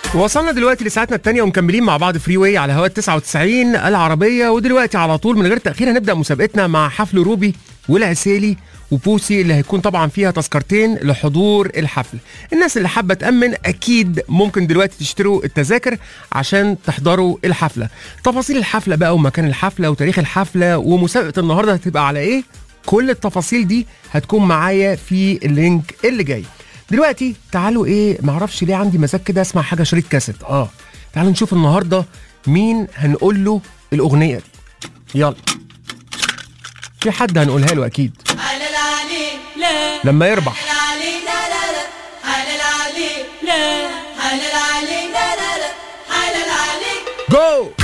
وصلنا دلوقتي لساعتنا الثانية ومكملين مع بعض فري واي على هواء 99 العربية ودلوقتي على طول من غير تأخير هنبدأ مسابقتنا مع حفل روبي والعسيلي وبوسي اللي هيكون طبعا فيها تذكرتين لحضور الحفل الناس اللي حابة تأمن أكيد ممكن دلوقتي تشتروا التذاكر عشان تحضروا الحفلة تفاصيل الحفلة بقى ومكان الحفلة وتاريخ الحفلة ومسابقة النهاردة هتبقى على إيه كل التفاصيل دي هتكون معايا في اللينك اللي جاي دلوقتي تعالوا ايه معرفش ليه عندي مزاج كده اسمع حاجه شريط كاسيت اه تعالوا نشوف النهارده مين هنقول له الاغنيه دي يلا في حد هنقولها له اكيد على العلي لا لما يربح على العلي لا لا لا على العلي لا على العلي لا لا لا على العلي جو